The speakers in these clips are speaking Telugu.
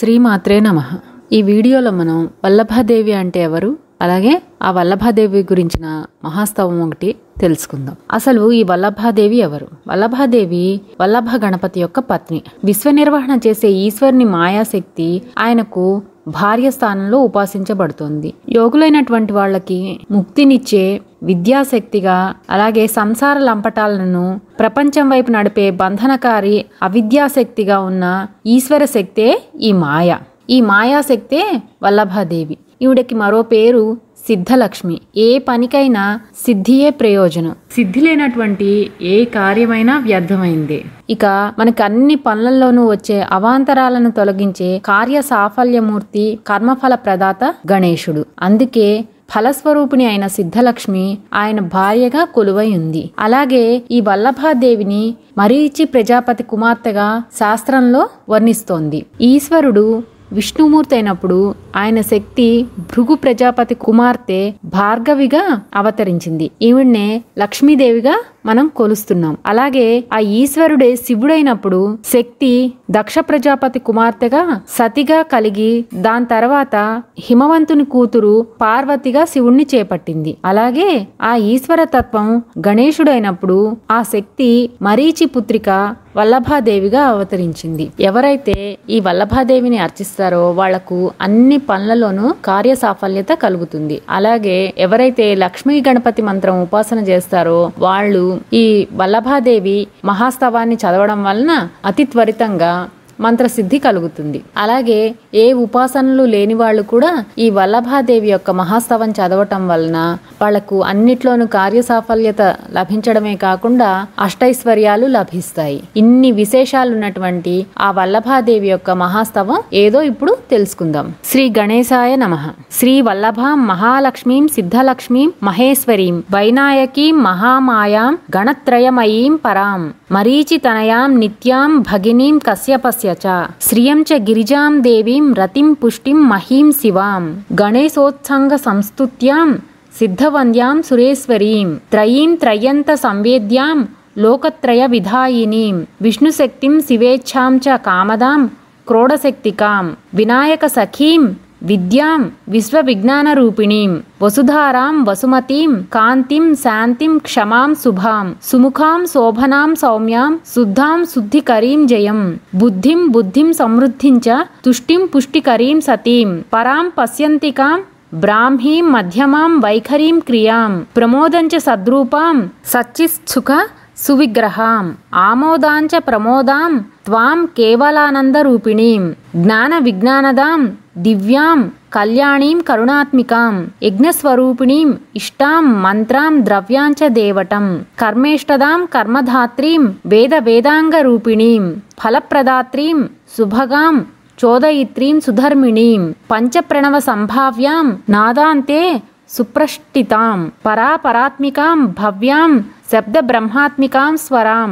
శ్రీమాత్రే నమ ఈ వీడియోలో మనం వల్లభాదేవి అంటే ఎవరు అలాగే ఆ వల్లభాదేవి గురించిన మహాస్తవం ఒకటి తెలుసుకుందాం అసలు ఈ వల్లభాదేవి ఎవరు వల్లభాదేవి వల్లభ గణపతి యొక్క పత్ని విశ్వ నిర్వహణ చేసే ఈశ్వరుని మాయాశక్తి ఆయనకు భార్య స్థానంలో ఉపాసించబడుతోంది యోగులైనటువంటి వాళ్ళకి ముక్తినిచ్చే విద్యాశక్తిగా అలాగే సంసార లంపటాలను ప్రపంచం వైపు నడిపే బంధనకారి అవిద్యాశక్తిగా ఉన్న ఈశ్వర శక్తే ఈ మాయ ఈ మాయాశక్తే వల్లభాదేవి ఈవిడకి మరో పేరు సిద్ధలక్ష్మి ఏ పనికైనా సిద్ధియే ప్రయోజనం సిద్ధి లేనటువంటి ఏ కార్యమైనా వ్యర్థమైందే ఇక మనకి అన్ని పనులలోనూ వచ్చే అవాంతరాలను తొలగించే కార్య సాఫల్యమూర్తి కర్మఫల ప్రదాత గణేశుడు అందుకే ఫలస్వరూపిణి అయిన సిద్ధలక్ష్మి ఆయన భార్యగా కొలువై ఉంది అలాగే ఈ వల్లభాదేవిని మరీచి ప్రజాపతి కుమార్తెగా శాస్త్రంలో వర్ణిస్తోంది ఈశ్వరుడు విష్ణుమూర్తి అయినప్పుడు ఆయన శక్తి భృగు ప్రజాపతి కుమార్తె భార్గవిగా అవతరించింది ఈవిడ్నే లక్ష్మీదేవిగా మనం కొలుస్తున్నాం అలాగే ఆ ఈశ్వరుడే శివుడైనప్పుడు శక్తి దక్ష ప్రజాపతి కుమార్తెగా సతిగా కలిగి దాని తర్వాత హిమవంతుని కూతురు పార్వతిగా శివుణ్ణి చేపట్టింది అలాగే ఆ ఈశ్వర తత్వం గణేశుడైనప్పుడు ఆ శక్తి మరీచి పుత్రిక వల్లభాదేవిగా అవతరించింది ఎవరైతే ఈ వల్లభాదేవిని అర్చిస్తారో వాళ్లకు అన్ని పనులలోనూ కార్య సాఫల్యత కలుగుతుంది అలాగే ఎవరైతే లక్ష్మీ గణపతి మంత్రం ఉపాసన చేస్తారో వాళ్ళు ఈ వల్లభాదేవి మహాస్తవాన్ని చదవడం వలన అతి త్వరితంగా మంత్రసిద్ధి కలుగుతుంది అలాగే ఏ ఉపాసనలు లేని వాళ్ళు కూడా ఈ వల్లభాదేవి యొక్క మహాస్తవం చదవటం వలన వాళ్లకు అన్నిట్లోనూ కార్యసాఫల్యత లభించడమే కాకుండా అష్టైశ్వర్యాలు లభిస్తాయి ఇన్ని విశేషాలు ఉన్నటువంటి ఆ వల్లభాదేవి యొక్క మహాస్తవం ఏదో ఇప్పుడు తెలుసుకుందాం శ్రీ గణేశాయ నమ శ్రీ వల్లభాం మహాలక్ష్మీం సిద్ధలక్ష్మీం మహేశ్వరీం వైనాయకీం మహామాయాం గణత్రయమయీం పరాం మరీచితనయాం నిత్యాం భగినీం కశ్యపస్య చ శ్రియం చ గిరిజాం దేవీం రతిం పుష్టిం మహీం శివాం గణేశోత్సంగ సంస్తుత్యాం సిద్ధవంద్యాం సురేశ్వరీం త్రయీం త్రయంత సంవేద్యాం లోకత్రయ విధాయినీం విష్ణుశక్తిం శివేచ్ఛాం చ కామదాం క్రోడశక్తికాం వినాయక సఖీం విద్యాం విశ్వవిజ్ఞానరూపిణీం వసుధారాం వసుమతీం కాంతిం శాంతిం క్షమాం శుభాం సుముఖాం శోభనాం సౌమ్యాం శుద్ధాం శుద్ధికరీం జయం బుద్ధిం బుద్ధిం సమృద్ధిం చ తుష్టిం పుష్టికరీం సతీం పరాం పశ్యంతికాం బ్రాహ్మీం మధ్యమాం వైఖరీం క్రియాం ప్రమోదంచ సద్రూపాం సచ్చిసుఖ సువిగ్రహాం ఆమోదాంచ ప్రమోదాం త్వాం కేవలానందరూపిణీం జ్ఞాన విజ్ఞానదాం దివ్యాం కళ్యాణీం కరుణాత్మికాం యజ్ఞస్వరూపిణీం ఇష్టాం మంత్రాం ద్రవ్యాంచ దేవటం కర్మేష్టదాం కర్మధాత్రీం వేద వేదాంగ రూపిణీం ఫలప్రదాత్రీం శుభగాం చోదయిత్రీం సుధర్మిణీం పంచప్రణవ సంభావ్యాం నాదాంతే సుప్రష్టితాం పరాపరాత్మికాం భవ్యాం శబ్ద బ్రహ్మాత్మికాం స్వరాం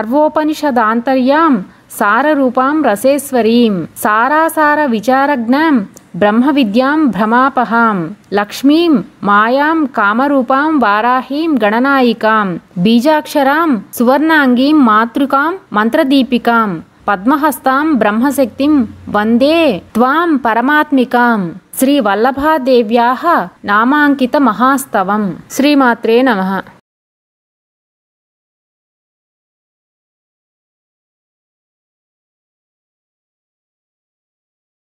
సర్వోపనిషదాంతర్యాం సారరూపాం రసేశ్వరీం సారాసార విచారజ్ఞాం బ్రహ్మ విద్యాం భ్రమాపహాం లక్ష్మీం మాయాం కామరూపాం వారాహీం గణనాయికాం బీజాక్షరాం సువర్ణాంగీం మాతృకాం మంత్రదీపికాం పద్మహస్తాం బ్రహ్మశక్తిం వందే త్వాం పరమాత్మికాం శ్రీ వల్లభాదేవ్యాः నామాంకిత మహాస్తవం శ్రీమాత్రే నమః